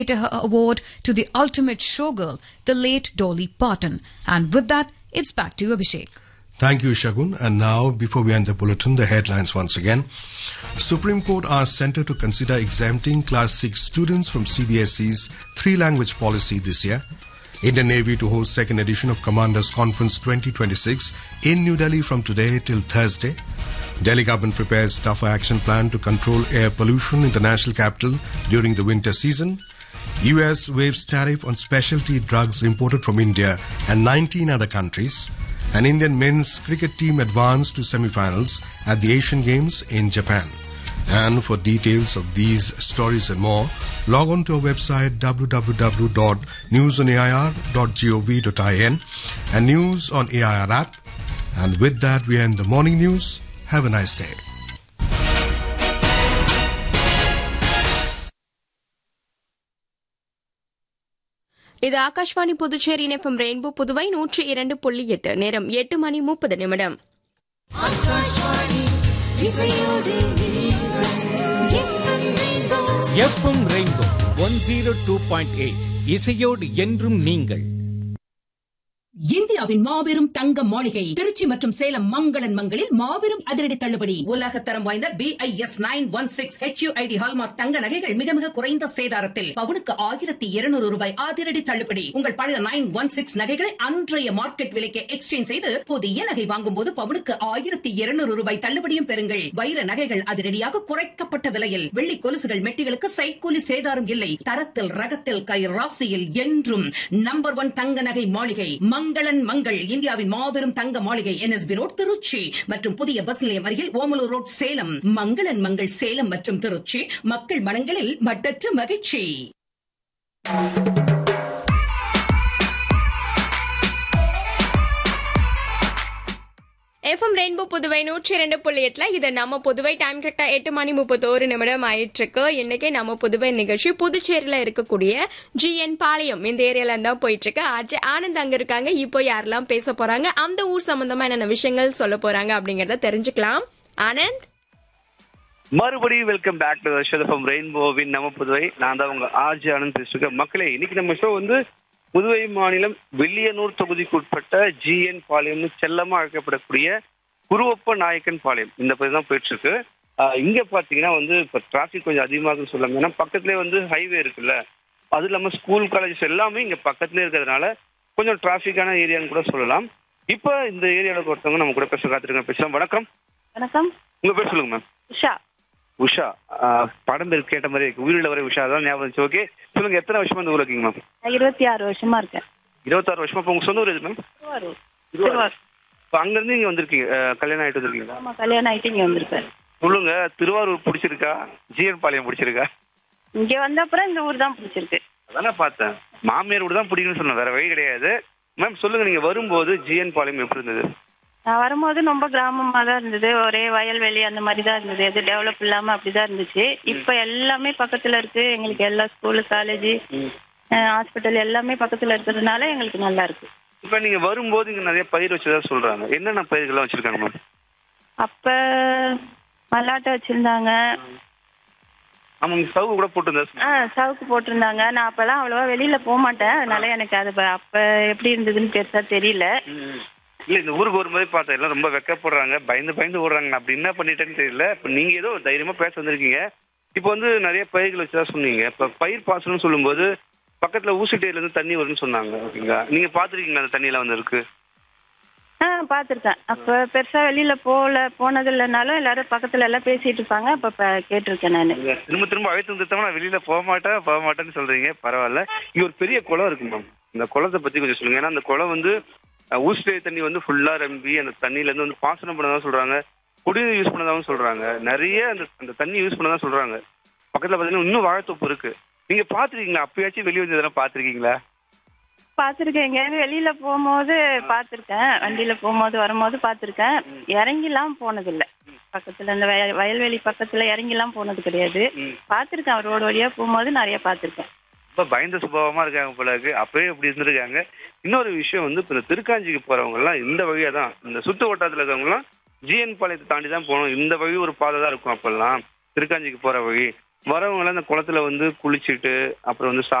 her award to the ultimate showgirl, the late Dolly Parton. And with that, it's back to you, Abhishek. Thank you, Shagun. And now, before we end the bulletin, the headlines once again. Supreme Court asked Center to consider exempting Class 6 students from CBSE's three-language policy this year. Indian Navy to host second edition of Commanders Conference 2026 in New Delhi from today till Thursday. Delhi government prepares tougher action plan to control air pollution in the national capital during the winter season. US waives tariff on specialty drugs imported from India and 19 other countries. An Indian men's cricket team advanced to semi-finals at the Asian Games in Japan. And for details of these stories and more, log on to our website www.newsonair.gov.in and News on AIR app. And with that, we end the morning news. Have a nice day. இது Akashvani Puducherry FM Rainbow Puduvai நூற்றி இரண்டு புள்ளி எட்டு நேரம் எட்டு மணி முப்பது நிமிடம் FM Rainbow one zero two point eight இசையோடு என்றும் நீங்கள் இந்தியாவின் மாபெரும் தங்க மாளிகை திருச்சி மற்றும் சேலம் மங்களன் மங்களில் மாபெரும் அதிரடி தள்ளுபடி உலக தரம் வாய்ந்த B I S nine one six HUID hallmark தங்க நகைகள் மிக மிக குறைந்த சேதாரத்தில் பவுனுக்கு ஆயிரத்தி இருநூறு ரூபாய் அதிரடி தள்ளுபடி உங்கள் பழைய நைன் ஒன் சிக்ஸ் நகைகளை அன்றைய மார்க்கெட் விலைக்கு எக்ஸ்சேஞ்ச் செய்து புதிய நகை வாங்கும் போது பவுனுக்கு ஆயிரத்தி இருநூறு ரூபாய் தள்ளுபடியும் பெறுங்கள் வைர நகைகள் அதிரடியாக குறைக்கப்பட்ட விலையில் வெள்ளி கொலுசுகள் மெட்டிகளுக்கு சைக்கூலி சேதாரம் இல்லை தரத்தில் ரகத்தில் கை ராசியில் என்றும் நம்பர் ஒன் தங்க நகை மாளிகை மங்களன் மங்கள் இந்தியாவின் மாபெரும் தங்க மாளிகை என்எஸ்பி ரோட் திருச்சி மற்றும் புதிய பஸ் நிலையம் அருகில் ஓமலூர் ரோட் சேலம் மங்களன் மங்கள் சேலம் மற்றும் திருச்சி மக்கள் மனங்களில் மட்டற்ற மகிழ்ச்சி எஃப்எம் ரெயின்போ புதுவை நூற்றி இரண்டு புள்ளி எட்டுல இது நம்ம புதுவை டைம் கரெக்டா எட்டு மணி முப்பத்தோரு நிமிடம் ஆயிட்டு இருக்கு இன்னைக்கு நம்ம புதுவை நிகழ்ச்சி புதுச்சேரியில இருக்கக்கூடிய ஜிஎன் பாளையம் இந்த ஏரியால தான் போயிட்டு இருக்கு ஆர்ஜே ஆனந்த் அங்க இருக்காங்க இப்போ யாரெல்லாம் பேச போறாங்க அந்த ஊர் சம்பந்தமா என்னென்ன விஷயங்கள் சொல்ல போறாங்க அப்படிங்கறத தெரிஞ்சுக்கலாம் ஆனந்த் மறுபடியும் வெல்கம் பேக் டு ஷெல்ஃபம் ரெயின்போவின் நம்ம புதுவை நான் தான் உங்க ஆர்ஜி ஆனந்த் பேசிருக்கேன் மக்களே இன்னைக்கு நம்ம ஷோ வந்து புதுவை மாநிலம் வெள்ளியனூர் தொகுதிக்கு உட்பட்ட ஜிஎன் பாளையம்னு செல்லமா அழைக்கப்படக்கூடிய குருவப்ப நாயக்கன் பாளையம் இந்த பகுதி தான் போயிட்டு இருக்கு ஆஹ் இங்க பாத்தீங்கன்னா வந்து இப்ப டிராபிக் கொஞ்சம் அதிகமாகுன்னு சொல்லலாம் ஏன்னா பக்கத்துலேயே வந்து ஹைவே இருக்குல்ல அது இல்லாம ஸ்கூல் காலேஜஸ் எல்லாமே இங்க பக்கத்துலேயே இருக்கிறதுனால கொஞ்சம் டிராஃபிக்கான ஏரியான்னு கூட சொல்லலாம் இப்போ இந்த ஏரியாவில் ஒருத்தவங்க நம்ம கூட பேச காத்திருக்கோம் பேசலாம் வணக்கம் வணக்கம் உங்க பேர் சொல்லுங்க மேம் உஷா உஷா ஆஹ் படம் பேர் கேட்ட மாதிரி இருக்கு உயிரில் வர உஷா தான் ஞாபகம் இருந்துச்சு ஓகே சொல்லுங்க எத்தனை வருஷமா இந்த ஊர்ல இருக்கீங்க மேம் நான் இருபத்தி ஆறு வருஷமா இருக்கேன் இருபத்தாறு வருஷமா இப்போ உங்க சொந்த ஊர் எது மேம் திருவாரூர் திருவாரூர் இப்போ அங்கேருந்து இங்கே வந்திருக்கீங்க ஆஹ் கல்யாணம் ஆகிட்டு வந்திருக்கீங்களா ஆமா கல்யாணம் ஆயிட்டு இங்க வந்திருக்கேன் சொல்லுங்க திருவாரூர் பிடிச்சிருக்கா ஜிஎன் பாளையம் பிடிச்சிருக்கா இங்க வந்த அப்புறம் இந்த ஊர் தான் பிடிச்சிருக்கு அதானே பார்த்தேன் மாமியார் வீடு தான் பிடிக்கும்னு சொன்னேன் வேற வழி கிடையாது மேம் சொல்லுங்க நீங்க வரும்போது ஜிஎன் பாளையம் எப்படி இருந்தது நான் வரும்போது ரொம்ப கிராமமா தான் இருந்தது ஒரே வயல்வெளி அந்த மாதிரி தான் இருந்தது எது டெவலப் இல்லாம அப்படிதான் இருந்துச்சு இப்ப எல்லாமே பக்கத்துல இருக்கு எங்களுக்கு எல்லா ஸ்கூலு காலேஜ் ஹாஸ்பிட்டல் எல்லாமே பக்கத்துல இருக்கிறதுனால எங்களுக்கு நல்லா இருக்கு இப்போ நீங்க வரும்போது இங்க நிறைய பயிர் வச்சதா சொல்றாங்க என்னென்ன பயிர்கள்லாம் வச்சிருக்காங்க மேம் அப்ப மல்லாட்டை வச்சிருந்தாங்க ஆமாம் சவு கூட போட்டுருந்தா ஆ சவுக்கு போட்டிருந்தாங்க நான் அப்பெல்லாம் அவ்வளவா வெளியில போக மாட்டேன் அதனால எனக்கு அது ப- அப்ப எப்படி இருந்ததுன்னு பெருசா தெரியல இல்ல இந்த ஊருக்கு வரும்போதே பார்த்தேன் எல்லாம் ரொம்ப வெக்கப்படுறாங்க பயந்து பயந்து ஓடுறாங்க நான் அப்படி என்ன பண்ணிட்டேன்னு தெரியல இப்போ நீங்க ஏதோ தைரியமா பேச வந்திருக்கீங்க இப்போ வந்து நிறைய பயிர்கள் வச்சதா சொன்னீங்க இப்போ பயிர் பாசனம்னு சொல்லும்போது பக்கத்துல ஊசிட்டேல இருந்து தண்ணி வரும்னு சொன்னாங்க ஓகேங்களா நீங்க பாத்துருக்கீங்களா அந்த தண்ணியெல்லாம் வந்து இருக்கு ஆ பார்த்துருக்கேன் அப்போ பெருசாக வெளியில் போகல போனது இல்லைனாலும் எல்லாரும் பக்கத்தில் எல்லாம் பேசிட்டு இருப்பாங்க அப்போ இப்போ கேட்டிருக்கேன் நான் நீங்க திரும்ப திரும்ப அழைத்து வந்துட்டோம்னா நான் வெளியில போக மாட்டேன் போக மாட்டேன்னு சொல்றீங்க பரவாயில்ல இங்க ஒரு பெரிய குளம் இருக்கு மேம் இந்த குளத்தை பத்தி கொஞ்சம் சொல்லுங்க ஏன்னா அந்த குளம் வந்து அஹ், ஊசிட்டே தண்ணி வந்து ஃபுல்லா ரம்பி அந்த தண்ணியில இருந்து வந்து பாசனம் பண்ணதான் சொல்றாங்க குடிநீர் யூஸ் பண்ணதாகவும் சொல்றாங்க நிறைய அந்த அந்த தண்ணி யூஸ் பண்ணதான் சொல்றாங்க பக்கத்துல பாத்தீங்கன்னா இன்னும் வாழைத்தோப்பு இருக்கு நீங்க பாத்துருக்கீங்களா அப்பயாச்சும் வெளியே வந்து இதெல்லாம் பாத்துருக்கீங்களா பார்த்துருக்கேன் எங்கேயாவது வெளியில் போகும்போது பார்த்துருக்கேன் வண்டியில் போகும்போது வரும்போது பார்த்துருக்கேன் இறங்கிலாம் போனதில்லை பக்கத்தில் இந்த வய வயல்வெளி பக்கத்தில் இறங்கிலாம் போனது கிடையாது பார்த்துருக்கேன் ரோடு வழியாக போகும்போது நிறைய பார்த்துருக்கேன் ரொம்ப பயந்த சுபாவமா இருக்காங்க போல இருக்கு அப்பவே இப்படி இருந்திருக்காங்க இன்னொரு விஷயம் வந்து இப்ப இந்த திருக்காஞ்சிக்கு போறவங்க எல்லாம் இந்த வழியா தான் இந்த சுத்து வட்டாரத்துல இருக்கவங்க எல்லாம் ஜிஎன் பாளையத்தை தாண்டி தான் போகணும் இந்த வழி ஒரு பாதை தான் இருக்கும் அப்பெல்லாம் திருக்காஞ்சிக்கு போற வழி வரவங்க எல்லாம் அந்த குளத்துல வந்து குளிச்சுட்டு அப்புறம் வந்து